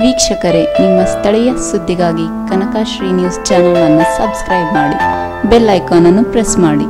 ವೀಕ್ಷಕರೇ ನಿಮ್ಮ ಸ್ಥಳೀಯ ಸುದ್ದಿಗಾಗಿ ಕನಕಶ್ರೀ ನ್ಯೂಸ್ ಚಾನೆಲ್ ಅನ್ನು ಸಬ್ಸ್ಕ್ರೈಬ್ ಮಾಡಿ ಬೆಲ್ ಐಕಾನ್ ಅನ್ನು ಪ್ರೆಸ್ ಮಾಡಿ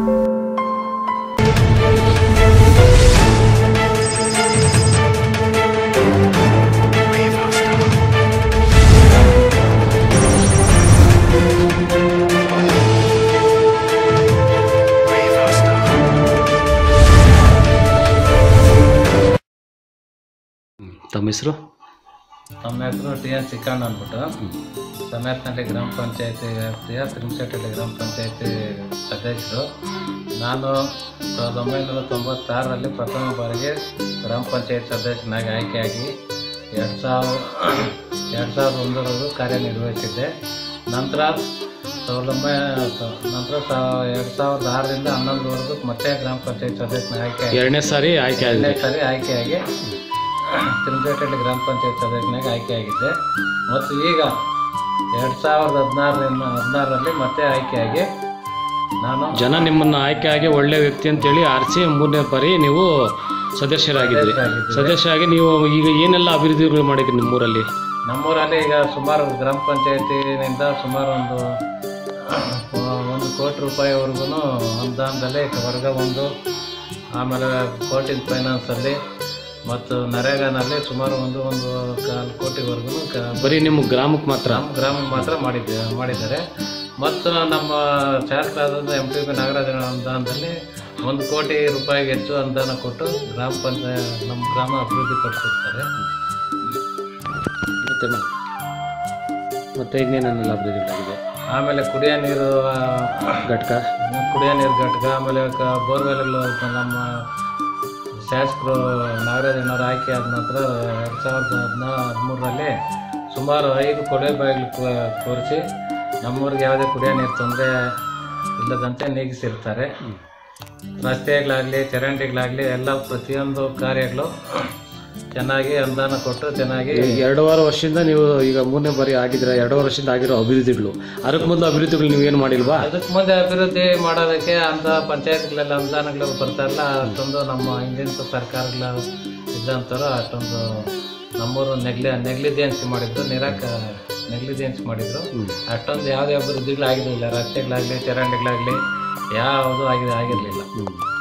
ತಮ್ಮ ಹೆಸರು ನಮ್ಮ ಹೆಸರು ಟಿ ಎನ್ ಚಿಕ್ಕಣ್ಣ ಅಂದ್ಬಿಟ್ಟು ಸಮೇತನಹಳ್ಳಿ ಗ್ರಾಮ ಪಂಚಾಯತಿ ವ್ಯಾಪ್ತಿಯ ತಿರುಮಸೆಟ್ಟಹಳ್ಳಿ ಗ್ರಾಮ ಪಂಚಾಯತಿ ಸದಸ್ಯರು ನಾನು ಸಾವಿರದ ಒಂಬೈನೂರ ತೊಂಬತ್ತಾರರಲ್ಲಿ ಪ್ರಥಮ ಬಾರಿಗೆ ಗ್ರಾಮ ಪಂಚಾಯತ್ ಸದಸ್ಯನಾಗಿ ಆಯ್ಕೆಯಾಗಿ ಎರಡು ಸಾವಿರ ಎರಡು ಸಾವಿರದ ಒಂದರವರೆಗೂ ಕಾರ್ಯನಿರ್ವಹಿಸಿದ್ದೆ ನಂತರ ಸಾವಿರದ ಒಂಬೈನೂರ ನಂತರ ಸಾವ ಎರಡು ಸಾವಿರದ ಆರರಿಂದ ಹನ್ನೊಂದರವರೆಗೂ ಮತ್ತೆ ಗ್ರಾಮ ಪಂಚಾಯತ್ ಸದಸ್ಯನಾಗಿ ಆಯ್ಕೆ ಎರಡನೇ ಸಾರಿ ಆಯ್ಕೆ ಆಗಿದೆ ಎರಡನೇ ಸಾರಿ ಆಯ್ಕೆಯಾಗಿ ತಿರುಮಸೆಟ್ಟಹಳ್ಳಿ ಗ್ರಾಮ ಪಂಚಾಯತ್ ಸದಸ್ಯನಾಗಿ ಆಯ್ಕೆಯಾಗಿದ್ದೆ ಮತ್ತು ಈಗ ಎರಡು ಸಾವಿರದ ಹದಿನಾರರಿಂದ ಹದಿನಾರರಲ್ಲಿ ಮತ್ತೆ ಆಯ್ಕೆಯಾಗಿ ನಾನು ಜನ ನಿಮ್ಮನ್ನ ಆಯ್ಕೆ ಆಗಿ ಒಳ್ಳೆ ವ್ಯಕ್ತಿ ಅಂತೇಳಿ ಆರಿಸಿ ಮೂರನೇ ಬಾರಿ ನೀವು ಸದಸ್ಯರಾಗಿದ್ರಿ ಸದಸ್ಯರಾಗಿದ್ದೀರಿ. ಸದಸ್ಯರಾಗಿ ನೀವು ಈಗ ಏನೆಲ್ಲ ಅಭಿವೃದ್ಧಿಗಳು ಮಾಡಿದ್ರಿ ನಿಮ್ಮೂರಲ್ಲಿ ನಮ್ಮೂರಲ್ಲಿ ಈಗ ಸುಮಾರು ಗ್ರಾಮ ಪಂಚಾಯತಿನಿಂದ ಸುಮಾರು ಒಂದು ಒಂದು ಕೋಟಿ ರೂಪಾಯಿವರೆಗೂ ಅನುದಾನದಲ್ಲಿ ವರ್ಗ ಒಂದು ಆಮೇಲೆ ಕೋಟಿನ್ ಫೈನಾನ್ಸಲ್ಲಿ ಮತ್ತು ನರೇಗಾನಲ್ಲಿ ಸುಮಾರು ಒಂದು ಒಂದು ಕಾಲು ಕೋಟಿವರೆಗೂ ಕ ಬರೀ ನಿಮ್ಮ ಗ್ರಾಮಕ್ಕೆ ಮಾತ್ರ ನಮ್ಮ ಗ್ರಾಮಕ್ಕೆ ಮಾತ್ರ ಮಾಡಿದ್ದೆ ಮಾಡಿದ್ದಾರೆ ಮತ್ತು ನಮ್ಮ ಶಾಸಕರಾದ ಎಂ ಟಿ ಪಿ ನಾಗರಾಜ ಅನುದಾನದಲ್ಲಿ ಒಂದು ಕೋಟಿ ರೂಪಾಯಿಗೆ ಹೆಚ್ಚು ಅನುದಾನ ಕೊಟ್ಟು ಗ್ರಾಮ ಪಂಚಾಯತ್ ನಮ್ಮ ಗ್ರಾಮ ಅಭಿವೃದ್ಧಿ ಪಡಿಸಿರ್ತಾರೆ ಮತ್ತೆ ಮ- ಮತ್ತೆ ಇನ್ನೇನೆಲ್ಲ ಅಭಿವೃದ್ಧಿಗಳಾಗಿದೆ ಆಮೇಲೆ ಕುಡಿಯೋ ನೀರು ಆ, ಘಟಕ ಕುಡಿಯೋ ನೀರು ಘಟಕ ಆಮೇಲೆ ಕ ಬೋರ್ವೆಲ್ಗಳು ನಮ್ಮ ಶಾಸಕರು ನಾಗರಾಜನವರು ಆಯ್ಕೆ ಆದ ನಂತರ ಎರಡು ಸಾವಿರದ ಹದಿನಾ ಹದಿಮೂರರಲ್ಲಿ ಸುಮಾರು ಐದು ಕೊಳೆ ಬಾಗಿಲು ಕೋರಿಸಿ ನಮ್ಮೂರಿಗೆ ಯಾವುದೇ ಕುಡಿಯೋ ನೀರು ತೊಂದರೆ ಇಲ್ಲದಂತೆ ನೀಗಿಸಿರ್ತಾರೆ ರಸ್ತೆಗಳಾಗಲಿ ಚರಂಡಿಗಳಾಗಲಿ ಎಲ್ಲ ಪ್ರತಿಯೊಂದು ಕಾರ್ಯಗಳು ಚೆನ್ನಾಗಿ ಅನುದಾನ ಕೊಟ್ಟು ಚೆನ್ನಾಗಿ ಎರಡೂವರೆ ವರ್ಷದಿಂದ ನೀವು ಈಗ ಮೂರನೇ ಬಾರಿ ಆಗಿದ್ರೆ ಎರಡೂವರೆ ವರ್ಷದಿಂದ ಆಗಿರೋ ಅಭಿವೃದ್ಧಿಗಳು ಅದಕ್ಕೆ ಮೊದಲು ಅಭಿವೃದ್ಧಿಗಳು ನೀವೇನು ಮಾಡಿಲ್ವಾ ಅದಕ್ಕೆ ಮುಂದೆ ಅಭಿವೃದ್ಧಿ ಮಾಡೋದಕ್ಕೆ ಅಂತ ಪಂಚಾಯತ್ಗಳೆಲ್ಲ ಅನುದಾನಗಳು ಬರ್ತಾ ಇಲ್ಲ ಅಷ್ಟೊಂದು ನಮ್ಮ ಹಿಂದಿನ ಸರ್ಕಾರಗಳ ಇದ್ದಂಥವ್ರು ಅಷ್ಟೊಂದು ನಮ್ಮೂರು ನೆಗ್ಲಿ ನೆಗ್ಲಿಜೆನ್ಸಿ ಮಾಡಿದ್ರು ನಿರಾಕ ನೆಗ್ಲಿಜೆನ್ಸಿ ಮಾಡಿದ್ರು ಅಷ್ಟೊಂದು ಯಾವುದೇ ಅಭಿವೃದ್ಧಿಗಳು ಆಗಿರಲಿಲ್ಲ ರಸ್ತೆಗಳಾಗಲಿ ಚರಂಡಿಗಳಾಗಲಿ ಯಾವುದು ಆಗಿದೆ ಆಗಿರಲಿಲ್ಲ ಹ್ಮ್.